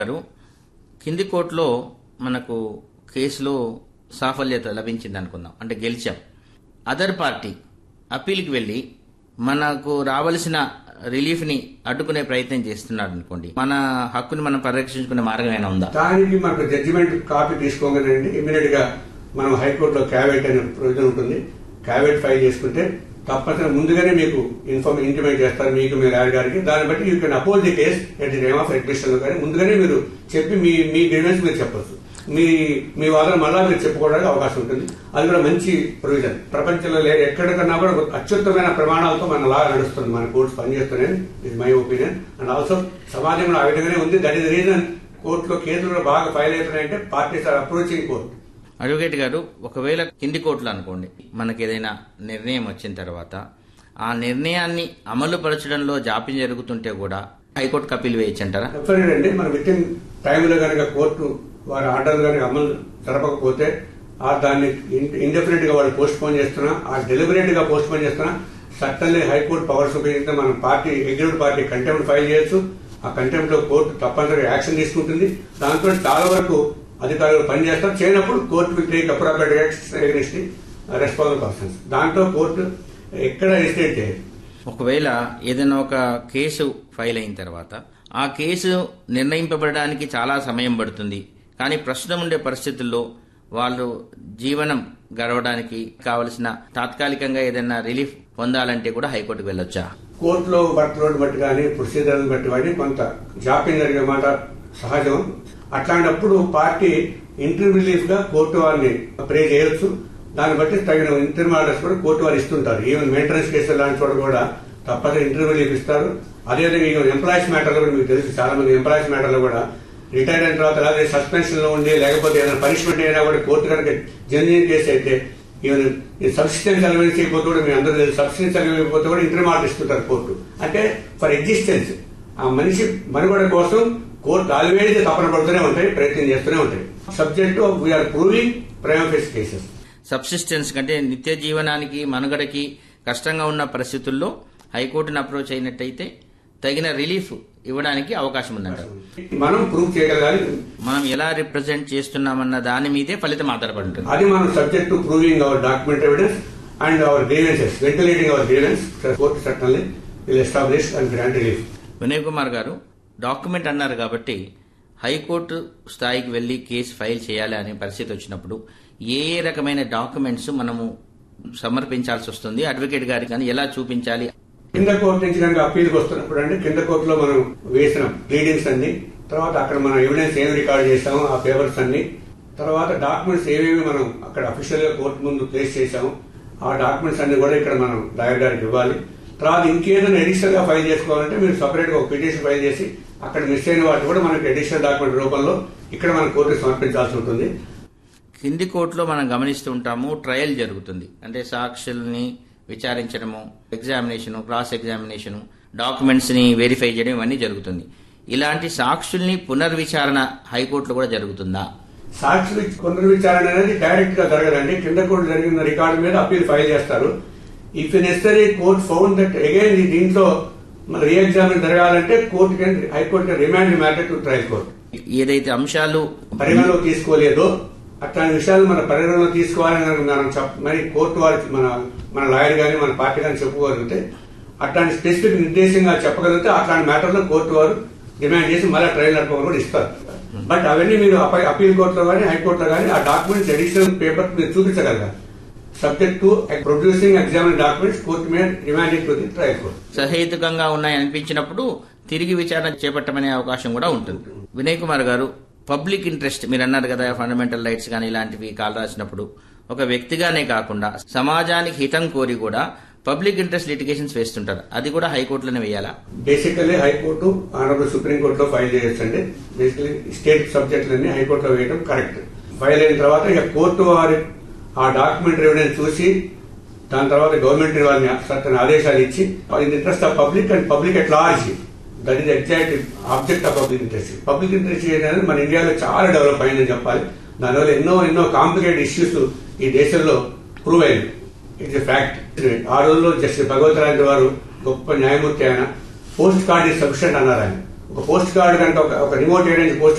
గారు కింది కోర్టులో మనకు కేసులో సాఫల్యత లభించింది అనుకుందాం అంటే గెలిచాం అదర్ పార్టీ అప్పీల్కి వెళ్ళి మనకు రావలసిన రిలీఫ్ని అడ్డుకునే ప్రయత్నం చేస్తున్నాడు అనుకోండి మన హక్కుని మనం పరిరక్షించుకునే మార్గం ఏమైనా ఉందా దానికి మనకు జడ్జిమెంట్ కాపీ తీసుకోగానండి ఇమీడియట్ గా మనం హైకోర్టులో క్యావెట్ అనే ప్రొవిజన్ ఉంటుంది క్యావెట్ ఫైల్ చేసుకుంటే తప్పనిసరి ముందుగానే మీకు ఇన్ఫార్మ్ ఇంటిమేట్ చేస్తారు మీకు మీ లాయర్ గారికి దాన్ని బట్టి you can oppose the case at the name of admission కానీ ముందుగానే మీరు చెప్పి మీ మీ గ్రీవెన్స్ మీరు చెప్పొచ్చు మీ మీ వాదన మళ్ళా మీరు చెప్పుకోవడానికి అవకాశం ఉంటుంది అది కూడా మంచి ప్రొవిజన్ ప్రపంచంలో లే ఎక్కడికన్నా కూడా ఒక అత్యుత్తమైన ప్రమాణాలతో మన లా నడుస్తుంది మన కోర్ట్స్ పనిచేస్తున్నాయి ఇది మై ఒపీనియన్ అండ్ ఆల్సో సమాజంలో ఆ విధంగానే ఉంది దట్ ఈస్ రీజన్ కోర్టులో కేసులు కూడా బాగా ఫైల్ అవుతున్నాయంటే parties are approaching court advocate గారు ఒకవేళ కింది కోర్టులు అనుకోండి మనకి ఏదైనా నిర్ణయం వచ్చిన తర్వాత ఆ నిర్ణయాన్ని అమలు పరచడంలో జాప్యం జరుగుతుంటే కూడా హైకోర్టుకు అప్పీల్ వేయచ్చంటారా డెఫినెట్ అండి మన విత్ ఇన్ టైంలో కనుక కోర్టు వారి ఆర్డర్ కనుక అమలు జరపకపోతే ఆ దాన్ని ఇండెఫినెట్ గా వాళ్ళు పోస్ట్ పోన్ చేస్తున్నా ఆ డెలిబరేట్ గా పోస్ట్ పోన్ చేస్తున్నా సట్టన్లీ హైకోర్టు పవర్స్ ఉపయోగిస్తే మనం party executive party contempt file చేయొచ్చు ఆ కంటెంప్ట్ లో కోర్టు తప్పనిసరిగా యాక్షన్ తీసుకుంటుంది దాంతో చాలా వరకు అధికారులు పనిచేస్తారు చేయనప్పుడు court will take appropriate action responsible persons దాంట్లో కోర్టు ఎక్కడ ఎస్టేట్ చేయదు ఒకవేళ ఏదైనా ఒక కేసు ఫైల్ అయిన తర్వాత ఆ కేసు నిర్ణయింపబడడానికి చాలా సమయం పడుతుంది కానీ ప్రస్తుతం ఉండే పరిస్థితుల్లో వాళ్ళు జీవనం గడవడానికి కావలసిన తాత్కాలికంగా ఏదైనా రిలీఫ్ పొందాలంటే కూడా హైకోర్టుకు వెళ్ళొచ్చా కోర్టులో వర్క్ లోడ్ బట్టి కానీ ప్రొసీజర్లను బట్టి కానీ కొంత జాప్యం జరిగే మాట సహజం అట్లాంటప్పుడు పార్టీ ఇంటర్ రిలీఫ్ గా కోర్టు వారిని ప్రే చేయొచ్చు దాన్ని బట్టి తగిన ఇంటర్ ఆర్డర్స్ కూడా కోర్టు వారు ఇస్తుంటారు ఈవెన్ మెయింటెనెన్స్ కేసులు లాంటి చోట కూడా తప్పక ఇంటర్ రిలీఫ్ ఇస్తారు అదేవిధంగా ఈవెన్ ఎంప్లాయీస్ మ్యాటర్ లో కూడా మీకు తెలుసు చాలా మంది ఎంప్లాయీస్ మ్యాటర్ లో కూడా రిటైర్ అయిన తర్వాత అలాగే సస్పెన్షన్ లో ఉండి లేకపోతే ఏదైనా పనిష్మెంట్ అయినా కూడా కోర్టు కనుక జెన్యున్ కేసు అయితే ఈవెన్ సబ్సిస్టెన్స్ అలవెన్స్ అయిపోతే కూడా మీ అందరూ సబ్సిడెన్స్ అయిపోతే కూడా ఇంటర్ మార్క్ ఇస్తుంటారు కోర్టు అంటే ఫర్ ఎగ్జిస్టెన్స్ ఆ మనిషి మనుగడ కోసం కోర్టు ఆల్వేజ్ తపన పడుతూనే ఉంటాయి ప్రయత్నం చేస్తూనే ఉంటాయి subject we are proving prime face cases subsistence కంటే నిత్య జీవనానికి మనుగడకి కష్టంగా ఉన్న పరిస్థితుల్లో హైకోర్టును అప్రోచ్ అయినట్టయితే తగిన రిలీఫ్ ఇవ్వడానికి అవకాశం ఉందంటారు మనం ప్రూవ్ చేయగలగాలి మనం ఎలా రిప్రజెంట్ చేస్తున్నామన్న దాని మీదే ఫలితం ఆధారపడి ఉంటుంది అది మనం subject to proving our document evidence and our grievances ventilating our grievance court certainly will establish and grant relief Vinay Kumar గారు డాక్యుమెంట్ అన్నారు కాబట్టి హైకోర్టు స్థాయికి వెళ్లి కేసు ఫైల్ చేయాలి అనే పరిస్థితి వచ్చినప్పుడు ఏ ఏ రకమైన డాక్యుమెంట్స్ మనము సమర్పించాల్సి వస్తుంది అడ్వకేట్ గారికి కానీ ఎలా చూపించాలి కింద కోర్టు నుంచి కనుక అప్పీల్కి వస్తున్నప్పుడు అంటే కింద కోర్టులో మనం వేసిన ప్లీడింగ్స్ అన్ని తర్వాత అక్కడ మనం ఎవిడెన్స్ ఏం రికార్డ్ చేసాము ఆ పేపర్స్ అన్ని తర్వాత డాక్యుమెంట్స్ ఏవేవి మనం అక్కడ అఫీషియల్ గా కోర్టు ముందు ప్లేస్ చేసాము ఆ డాక్యుమెంట్స్ అన్ని కూడా ఇక్కడ మనం లాయర్ గారికి ఇవ్వాలి తర్వాత ఇంకేదైనా అడిషనల్ గా ఫైల్ చేసుకోవాలంటే మీరు సపరేట్ గా ఒక పిటిషన్ ఫైల్ చేసి అక్కడ మిస్ అయిన వాటి కూడా మనకి అడిషనల్ డాక్యుమెంట్ రూపంలో ఇక్కడ మనం కోర్టుకు సమర్పించాల్సి ఉంటుంది కింది కోర్టులో మనం గమనిస్తూ ఉంటాము ట్రయల్ జరుగుతుంది అంటే సాక్షుల్ని విచారించడము ఎగ్జామినేషను క్రాస్ ఎగ్జామినేషను డాక్యుమెంట్స్ ని వెరిఫై చేయడం ఇవన్నీ జరుగుతుంది ఇలాంటి సాక్షుల్ని పునర్విచారణ హైకోర్టులో కూడా జరుగుతుందా సాక్షి పునర్విచారణ అనేది డైరెక్ట్ గా జరగదండి కింద కోర్టు జరిగిన రికార్డు మీద అప్పీల్ ఫైల్ చేస్తారు if necessary court found that again దీంట్లో మన రీ ఎగ్జామిన్ జరగాలంటే court high court remand matter to trial court ఏదైతే అంశాలు పరిగణలో తీసుకోలేదో అట్లాంటి విషయాలు మన పరిగణలో తీసుకోవాలని కనుక మనం చెప్ మరి కోర్టు వారికి మన మన లాయర్ గాని మన పార్టీ కానీ చెప్పుకోగలిగితే అట్లాంటి స్పెసిఫిక్ నిర్దేశంగా చెప్పగలిగితే అట్లాంటి మ్యాటర్లో కోర్టు వారు డిమాండ్ చేసి మళ్ళీ ట్రయల్ నడపడం కూడా ఇస్తారు బట్ అవన్నీ మీరు అప- అప్పీల్ కోర్టులో కానీ హైకోర్టులో కానీ ఆ డాక్యుమెంట్స్ అడిషనల్ పేపర్ మీరు చూపించగలగాలి subject to producing examine documents court మీద remanding to the trial court సహేతుకంగా ఉన్నాయి అనిపించినప్పుడు తిరిగి విచారణ చేపట్టమనే అవకాశం కూడా ఉంటుంది వినయ్ కుమార్ గారు పబ్లిక్ ఇంట్రెస్ట్ మీరు అన్నారు కదా ఫండమెంటల్ రైట్స్ కానీ ఇలాంటివి కాల్ రాసినప్పుడు ఒక వ్యక్తిగానే కాకుండా సమాజానికి హితం కోరి కూడా పబ్లిక్ ఇంట్రెస్ట్ లిటిగేషన్స్ వేస్తుంటారు అది కూడా హైకోర్టులోనే వేయాలా బేసికల్లీ హైకోర్టు ఆనరబుల్ సుప్రీం కోర్టులో ఫైల్ చేయొచ్చండి బేసికలీ స్టేట్ సబ్జెక్టులన్నీ హైకోర్టులో వేయడం కరెక్ట్ ఫైల్ అయిన తర్వాత ఇక కోర్టు వారి ఆ డాక్యుమెంటరీ ఎవిడెన్స్ చూసి దాని తర్వాత గవర్నమెంట్ వారిని సర్టన్ ఆదేశాలు ఇచ్చి in interest of public and public at large that is exact object of public interest public interest అనేది మన ఇండియాలో చాలా డెవలప్ అయిందని చెప్పాలి దానివల్ల ఎన్నో ఎన్నో కాంప్లికేటెడ్ ఇష్యూస్ ఈ దేశంలో ప్రూవ్ అయింది ఇట్స్ ఎ ఫ్యాక్ట్ ఆ రోజుల్లో జస్టిస్ భగవత్ రాజు వారు గొప్ప న్యాయమూర్తి ఆయన పోస్ట్ కార్డ్ ఇస్ సఫిషియంట్ అన్నారు ఆయన ఒక పోస్ట్ కార్డ్ కనుక ఒక- ఒక రిమోట్ ఏరియా నుంచి పోస్ట్